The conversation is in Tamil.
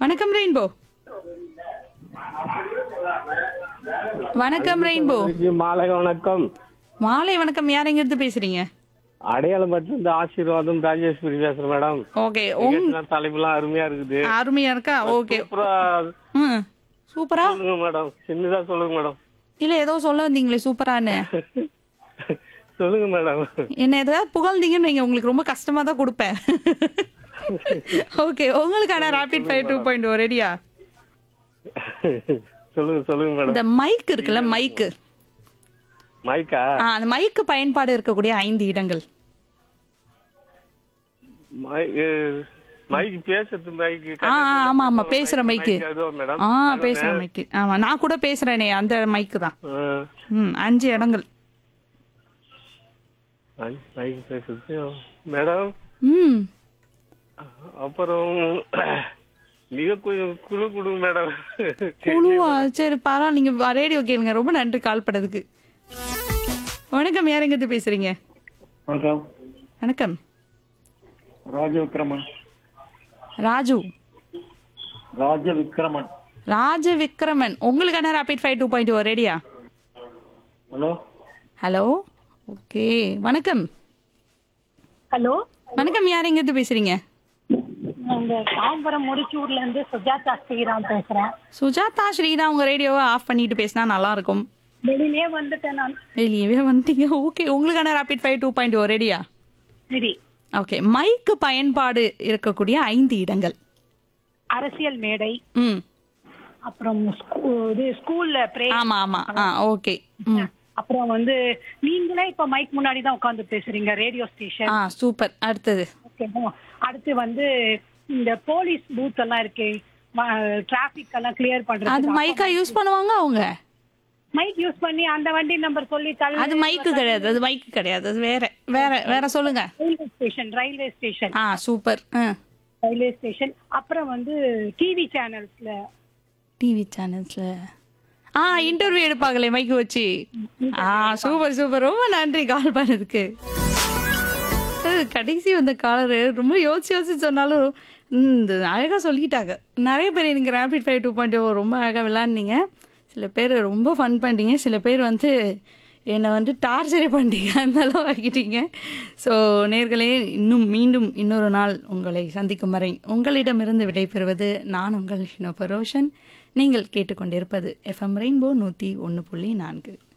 வணக்கம் ரெயின்போ வணக்கம் ரெயின்போ மாலை வணக்கம் மாலை வணக்கம் யார் எங்க இருந்து பேசுறீங்க அடையாளம் மட்டும் இந்த ஆசீர்வாதம் ராஜேஸ்வரி பேசுறேன் மேடம் ஓகே உங் நிகழ்ச்சிலாம் தலைப்புலாம் அருமையா இருக்குது அருமையா இருக்கா ஓகே அப்புறம் ம் சூப்பரா சொல்லுங்க மேடம் சின்னதா சொல்லுங்க மேடம் இல்ல ஏதோ சொல்ல வந்தீங்களே சூப்பரான்னு சொல்லுங்க மேடம் என்ன ஏதாவது புகழ்ந்தீங்கன்னு வைங்க உங்களுக்கு ரொம்ப கஷ்டமா தான் கொடுப்பேன் ஓகே உங்களுக்கான rapid fire two point O ரெடியா சொல்லுங்க சொல்லுங்க மேடம் இந்த மைக் இருக்குல்ல மைக்கு மைக்கா ஆ அந்த மைக்கு பயன்பாடு இருக்கக்கூடிய ஐந்து இடங்கள் மைக் மைக் பேசுறது மைக் ஆ ஆ, ஆமா ஆமா பேசுற மைக்கு மேடம் ஆ பேசுற மைக்கு ஆமா நான் கூட பேசுறேனே அந்த மைக்கு தான் ஆ, ம் அஞ்சு இடங்கள் மைக் பேசுறது மேடம் ம் அப்புறம் மிக கு- குழு கொடுங்க மேடம் குழுவா சரி பரவாயில்ல நீங்க ரேடியோ கேளுங்க ரொம்ப நன்றி கால் பண்ணதுக்கு வணக்கம் யார் எங்கிட்ட பேசுறீங்க வணக்கம் வணக்கம் ராஜ விக்ரமன் ராஜு ராஜ விக்ரமன் ராஜ விக்ரமன் உங்களுக்கான rapid five two point O ரெடியா ஹலோ ஹலோ ஓகே வணக்கம் ஹலோ வணக்கம் யார் எங்கிட்ட பேசுறீங்க இந்த தாம்பரம் முடிச்சூர்ல இருந்து சுஜாதா ஸ்ரீராம் பேசுறேன் சுஜாதா ஸ்ரீதா உங்க ரேடியோவை ஆஃப் பண்ணிட்டு பேசினா நல்லா இருக்கும் வெளியிலே வந்துட்டேன் நான் வெளியவே வந்துட்டீங்க ஓகே உங்களுக்கான rapid five two point O ரெடியா சரி ஓகே மைக்கு பயன்பாடு இருக்கக்கூடிய ஐந்து இடங்கள் அரசியல் மேடை ம் அப்புறம் ஸ்கூ- இது ஸ்கூல்ல பிரே ஆமா ஆமா ஆ ஓகே ம் அப்புறம் வந்து நீங்களே இப்ப மைக் முன்னாடி தான் உட்கார்ந்து பேசுறீங்க ரேடியோ ஸ்டேஷன் ஆ சூப்பர் அடுத்தது ஓகேவா அடுத்து வந்து இந்த போலீஸ் பூத் எல்லாம் இருக்கு டிராபிக் எல்லாம் கிளியர் அது பண்றது மைக்கா யூஸ் பண்ணுவாங்க அவங்க மைக் யூஸ் பண்ணி அந்த வண்டி நம்பர் சொல்லி தள்ளு அது மைக்கு கிடையாது அது மைக்கு கிடையாது அது வேற வேற வேற சொல்லுங்க ரயில்வே ஸ்டேஷன் ரயில்வே ஸ்டேஷன் ஆ சூப்பர் ஆ ரயில்வே ஸ்டேஷன் அப்புறம் வந்து டிவி சேனல்ஸ்ல டிவி சேனல்ஸ்ல ஆ இன்டர்வியூ எடுப்பாங்களே மைக்கு வச்சு ஆ சூப்பர் சூப்பர் ரொம்ப நன்றி கால் பண்ணதுக்கு அது கடைசி வந்த காலர் ரொம்ப யோசிச்சு யோசிச்சு சொன்னாலும் ம், இந்த அழகா சொல்லிட்டாங்க நிறைய பேர் எனக்கு ரேபிட் ஃபைவ் டூ பாயிண்ட் ரொம்ப அழகா விளாட்னீங்க சில பேர் ரொம்ப ஃபன் பண்ணிட்டீங்க சில பேர் வந்து என்னை வந்து டார்ச்சரே பண்ணிட்டீங்க அந்த அளவு ஆக்கிட்டீங்க ஸோ நேர்களே இன்னும் மீண்டும் இன்னொரு நாள் உங்களை சந்திக்கும் வரை உங்களிடமிருந்து விடைபெறுவது நான் உங்கள் ஷினோ பரோஷன் நீங்கள் கேட்டுக்கொண்டிருப்பது எஃப்எம் ரெயின்போ நூற்றி ஒன்று புள்ளி நான்கு